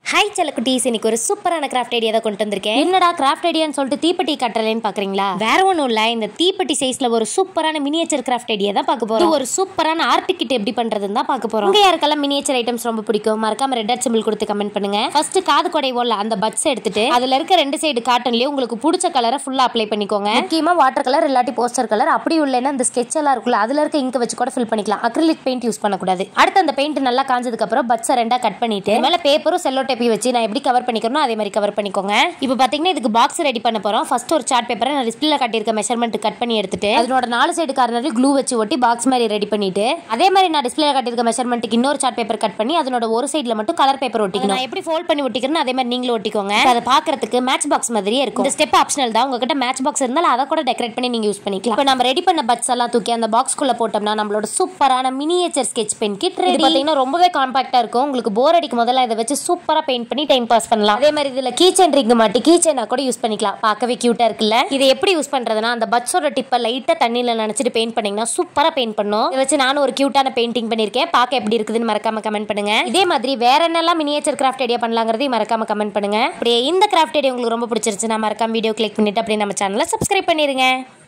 hi செல்லக்குட்டீஸ் இன்னைக்கு ஒரு சூப்பரான கிராஃப்ட் ஐடியா தான் கொண்டு வந்திருக்கேன் என்னடா கிராஃப்ட் ஐடியான்னு சொல்லிட்டு தீப்பெட்டி கட்டலைன்னு பாக்குறீங்களா வேற ஒன்றும் இல்ல இந்த தீப்பெட்டி சைஸ்ல ஒரு சூப்பரான மினியேச்சர் கிராஃப்ட் ஐடியா தான் பார்க்க போறோம் இது ஒரு சூப்பரான ஆர்ட் கிட் எப்படி பண்றதுன்னு தான் பார்க்க போறோம் உங்க யாருக்கெல்லாம் மினியேச்சர் ஐட்டம்ஸ் ரொம்ப பிடிக்கும் மறக்காம ரெட் அட் சிம்பிள் கொடுத்து கமெண்ட் பண்ணுங்க ஃபர்ஸ்ட் காது கொடை ஓல்ல அந்த பட்ஸ் எடுத்துட்டு அதுல இருக்க ரெண்டு சைடு காட்டன்லயே உங்களுக்கு பிடிச்ச கலரை ஃபுல்லா அப்ளை பண்ணிக்கோங்க முக்கியமா வாட்டர் கலர் இல்லாட்டி போஸ்டர் கலர் அப்படி இல்லைன்னா அந்த ஸ்கெட்ச் எல்லாம் இருக்குல்ல அதுல இருக்க இங்க வச்சு கூட ஃபில் பண்ணிக்கலாம் அக்ரிலிக் பெயிண்ட் யூஸ் பண்ணக்கூடாது அடுத்து அந்த பெயிண்ட் நல்லா காஞ்சதுக்கு அப்புறம் பட்ஸை ரெண்டா கட் பண்ணிட்டு மேல பேப்பரும் செல்லோ டேப்பையும் வச்சு நான் எப்படி கவர் பண்ணிக்கிறனோ அதே மாதிரி கவர் பண்ணிக்கோங்க இப்போ பாத்தீங்கன்னா இதுக்கு பாக்ஸ் ரெடி பண்ண போறோம் ஃபர்ஸ்ட் ஒரு சார்ட் பேப்பரை நான் டிஸ்பிளேல காட்டியிருக்க மெஷர்மெண்ட் கட் பண்ணி எடுத்துட்டு அதனோட நாலு சைடு கார்னர் க்ளூ வச்சு ஒட்டி பாக்ஸ் மாதிரி ரெடி பண்ணிட்டு அதே மாதிரி நான் டிஸ்பிளேல காட்டியிருக்க மெஷர்மெண்ட்டுக்கு இன்னொரு சார்ட் பேப்பர் கட் பண்ணி அதனோட ஒரு சைடுல மட்டும் கலர் பேப்பர் ஒட்டிக்கணும் நான் எப்படி ஃபோல்ட் பண்ணி ஒட்டிக்கிறேன் அதே மாதிரி நீங்களும் ஒட்டிக்கோங்க அதை பாக்குறதுக்கு மேட்ச் பாக்ஸ் மாதிரியே இருக்கும் இந்த ஸ்டெப் ஆப்ஷனல் தான் உங்ககிட்ட மேட்ச் பாக்ஸ் இருந்தாலும் அதை கூட டெக்கரேட் பண்ணி நீங்க யூஸ் பண்ணிக்கலாம் இப்போ நம்ம ரெடி பண்ண பட்ஸ் எல்லாம் தூக்கி அந்த பாக்ஸ்க்குள்ள போட்டோம்னா நம்மளோட சூப்பரான miniature sketch pen kit ready பாத்தீங்கன்னா ரொம்பவே காம்பாக்டா இருக்கும் உங்களுக்கு போர் அடிக்கும் முதல்ல இதை வச்சு சூப்பரா பெயிண்ட் பண்ணி டைம் பாஸ் பண்ணலாம் அதே மாதிரி இதுல கீச்சன் ரிங் மாட்டி கீச்சனா கூட யூஸ் பண்ணிக்கலாம் பார்க்கவே கியூட்டா இருக்குல்ல இதை எப்படி யூஸ் பண்றதுன்னா அந்த பட்ஸோட டிப்பை லைட்டா தண்ணியில நினைச்சிட்டு பெயிண்ட் பண்ணீங்கன்னா சூப்பரா பெயிண்ட் பண்ணும் இதை வச்சு நானும் ஒரு கியூட்டான பெயிண்டிங் பண்ணிருக்கேன் பார்க்க எப்படி இருக்குதுன்னு மறக்காம கமெண்ட் பண்ணுங்க இதே மாதிரி வேற என்னெல்லாம் மினியேச்சர் கிராஃப்ட் ஐடியா பண்ணலாங்கிறதையும் மறக்காம கமெண்ட் பண்ணுங்க அப்படியே இந்த கிராஃப்ட் ஐடியா உங்களுக்கு ரொம்ப பிடிச்சிருச்சுன்னா மறக்காம வீடியோ கிளிக் பண்ணிட்டு அப்படியே நம்ம சேனலை சப்ஸ்கிரைப் பண்ணிருங்க